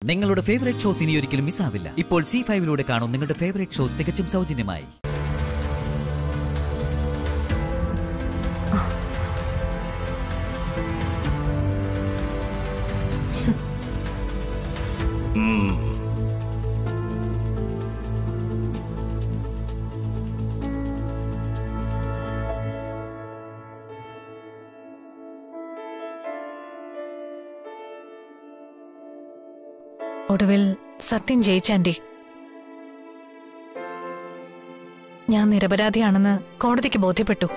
നിങ്ങളുടെ favourite shows ഇനി ഒരിക്കലും മിസ്സാവില്ല ഇപ്പോൾ സി ഫൈവിലൂടെ കാണും നിങ്ങളുടെ ഫേവറേറ്റ് ഷോ തികച്ചും സൗജന്യമായി ഒടുവിൽ സത്യം ജയിച്ചാൻറ്റി ഞാൻ നിരപരാധിയാണെന്ന് കോടതിക്ക് ബോധ്യപ്പെട്ടു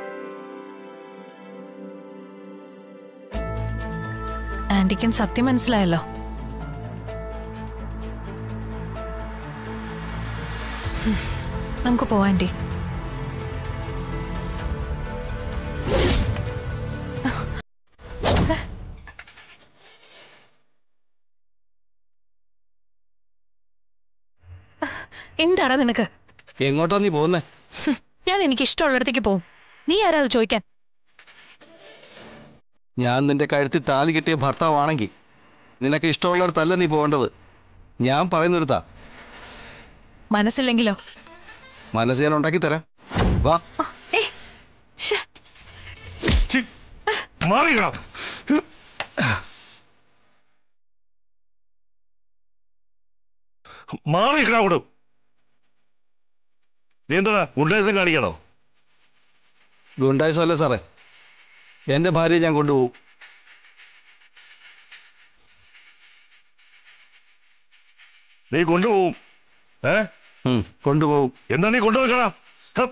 ആന്റിക്കും സത്യം മനസ്സിലായല്ലോ ഉം, നമുക്ക് പോവാം ആന്റി എന്താടാ നിനക്ക് എങ്ങോട്ടാ നീ പോകുന്നേ ഹും, ഞാൻ എനിക്ക് ഇഷ്ടമുള്ളിടത്തേക്ക് പോവും നീ ആരാ അത് ചോദിക്കാൻ ഞാൻ നിന്റെ കഴുത്തിൽ താലി കെട്ടിയ ഭർത്താവാണെങ്കിൽ നിനക്ക് ഇഷ്ടമുള്ളിടത്തല്ല നീ പോകേണ്ടത് ഞാൻ പറയുന്നിടത്താ മനസ്സില്ലെങ്കിലോ മനസ്സ് ഞാൻ ഉണ്ടാക്കി തരാം വാ ഏയ് ശ്ശെ. മാറിക്കടാ മാറിക്കടാ അവിടെ നീ എന്താ ഉണ്ടേസം കാണിക്കണോ ഗുണ്ടായിസം അല്ലേ സാറേ എൻ്റെ ഭാര്യയെ ഞാൻ കൊണ്ടുപോകും നീ കൊണ്ടുപോകും ഏ ഉം, കൊണ്ടുപോകും എന്താ നീ കൊണ്ടുപോയിക്കടാ ഹ.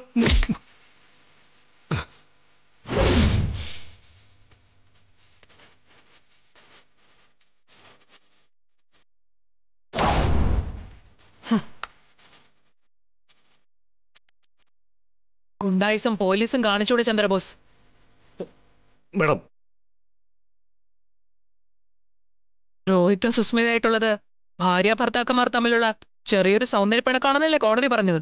ഗുണ്ടായിസും പോലീസും കാണിച്ചൂടെ ചന്ദ്രബോസ് മേഡം രോഹിത്തും സുസ്മിതയായിട്ടുള്ളത് ഭാര്യ ഭർത്താക്കന്മാർ തമ്മിലുള്ള ചെറിയൊരു സൗന്ദര്യപ്പിണക്കാണെന്നല്ലേ കോടതി പറഞ്ഞത്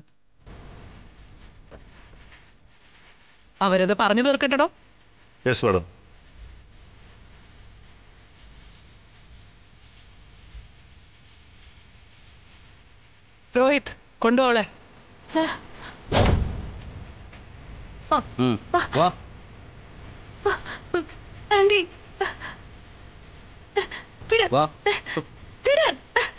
അവരത് പറഞ്ഞു തീർക്കട്ടോ യെസ് മേഡം രോഹിത് കൊണ്ടുപോളെ ഉം, വാ ആന്റി വിടാൻ വാ വിടാൻ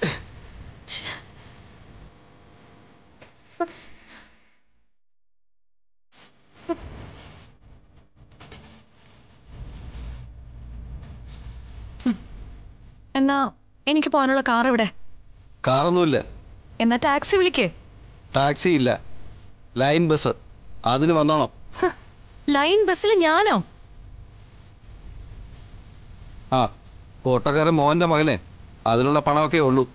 എന്നാ എനിക്ക് പോകാനുള്ള കാർ എവിടെ കാറൊന്നുമില്ല എന്നാ ടാക്സി വിളിക്കേ ടാക്സി ഇല്ല ലൈൻ ബസ് അതിന് വന്നോണം ലൈൻ ബസ്സിൽ ഞാനോ ആ ഓട്ടോക്കാരൻ മോഹൻ്റെ മകനെ അതിനുള്ള പണമൊക്കെ ഉള്ളൂ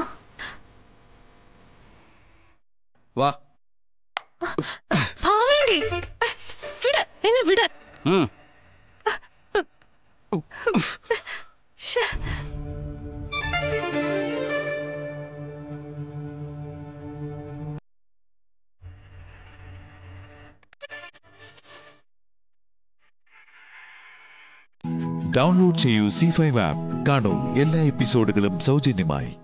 വാ ഭാവേണ്ടി വിട എന്നെ വിട ഉം. ശ്ശെ. ഡൗൺലോഡ് ചെയ്യൂ സി ഫൈവ് ആപ്പ് കാണൂ എല്ലാ എപ്പിസോഡുകളും സൗജന്യമായി